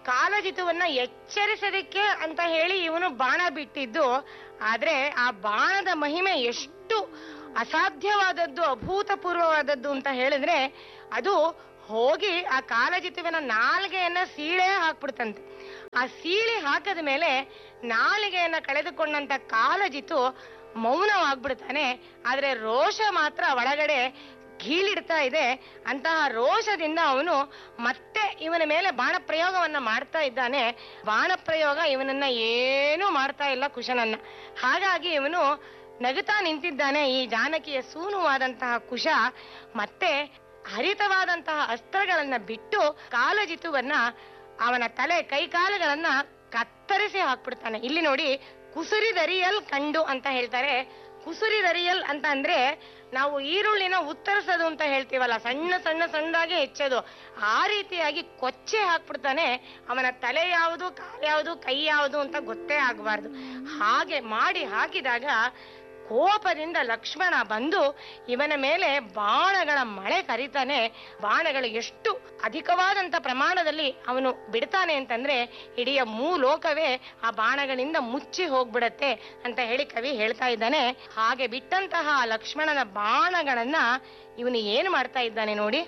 ಕಾಲಜಿತುವನ್ನ ಎಚ್ಚರಿಸೋದಕ್ಕೆ ಅಂತ ಹೇಳಿ ಇವನು ಬಾಣ ಬಿಟ್ಟಿದ್ದು ಆದ್ರೆ ಆ ಬಾಣದ ಮಹಿಮೆ ಎಷ್ಟು ಅಸಾಧ್ಯವಾದದ್ದು ಅಭೂತಪೂರ್ವವಾದದ್ದು ಅಂತ ಹೇಳಿದ್ರೆ ಅದು ಹೋಗಿ ಆ ಕಾಲಜಿತುವಿನ ನಾಲ್ಗೆಯನ್ನ ಸೀಳೆ ಹಾಕ್ಬಿಡ್ತಂತೆ ಆ ಸೀಳಿ ಹಾಕದ ಮೇಲೆ ನಾಲಿಗೆಯನ್ನ ಕಳೆದುಕೊಂಡಂತ ಕಾಲಜಿತು ಮೌನವಾಗ್ಬಿಡ್ತಾನೆ ಆದ್ರೆ ರೋಷ ಮಾತ್ರ ಒಳಗಡೆ ಗೀಳಿಡ್ತಾ ಇದೆ ಅಂತಹ ರೋಷದಿಂದ ಅವನು ಮತ್ತೆ ಇವನ ಮೇಲೆ ಬಾಣ ಪ್ರಯೋಗವನ್ನ ಮಾಡ್ತಾ ಇದ್ದಾನೆ ಬಾಣ ಪ್ರಯೋಗ ಇವನನ್ನ ಏನೂ ಮಾಡ್ತಾ ಇಲ್ಲ ಕುಶನನ್ನ ಹಾಗಾಗಿ ಇವನು ನಗುತ್ತಾ ನಿಂತಿದ್ದಾನೆ ಈ ಜಾನಕಿಯ ಸೂನುವಾದಂತಹ ಕುಶ ಮತ್ತೆ ಹರಿತವಾದಂತಹ ಅಸ್ತ್ರಗಳನ್ನ ಬಿಟ್ಟು ಕಾಲಜಿತುವನ್ನ ಅವನ ತಲೆ ಕೈಕಾಲುಗಳನ್ನ ಕತ್ತರಿಸಿ ಹಾಕ್ಬಿಡ್ತಾನೆ ಇಲ್ಲಿ ನೋಡಿ ಕುಸುರಿದರಿಯಲ್ ಕಂಡು ಅಂತ ಹೇಳ್ತಾರೆ ಕುಸುರಿದರಿಯಲ್ ಅಂತ ಅಂದ್ರೆ ನಾವು ಈರುಳ್ಳಿನ ಉತ್ತರಿಸೋದು ಅಂತ ಹೇಳ್ತೀವಲ್ಲ ಸಣ್ಣ ಸಣ್ಣ ಸಣ್ಣದಾಗಿ ಹೆಚ್ಚೋದು ಆ ರೀತಿಯಾಗಿ ಕೊಚ್ಚೆ ಹಾಕ್ಬಿಡ್ತಾನೆ ಅವನ ತಲೆ ಯಾವುದು ಕಾಲು ಯಾವುದು ಕೈ ಯಾವುದು ಅಂತ ಗೊತ್ತೇ ಆಗಬಾರ್ದು ಹಾಗೆ ಮಾಡಿ ಹಾಕಿದಾಗ ಕೋಪದಿಂದ ಲಕ್ಷ್ಮಣ ಬಂದು ಇವನ ಮೇಲೆ ಬಾಣಗಳ ಮಳೆ ಕರೀತಾನೆ ಬಾಣಗಳು ಎಷ್ಟು ಅಧಿಕವಾದಂತ ಪ್ರಮಾಣದಲ್ಲಿ ಅವನು ಬಿಡ್ತಾನೆ ಅಂತಂದ್ರೆ ಇಡೀ ಮೂಲೋಕವೇ ಆ ಬಾಣಗಳಿಂದ ಮುಚ್ಚಿ ಹೋಗ್ಬಿಡತ್ತೆ ಅಂತ ಹೇಳಿ ಕವಿ ಹೇಳ್ತಾ ಇದ್ದಾನೆ ಹಾಗೆ ಬಿಟ್ಟಂತಹ ಲಕ್ಷ್ಮಣನ ಬಾಣಗಳನ್ನ ಇವನು ಏನು ಮಾಡ್ತಾ ಇದ್ದಾನೆ ನೋಡಿ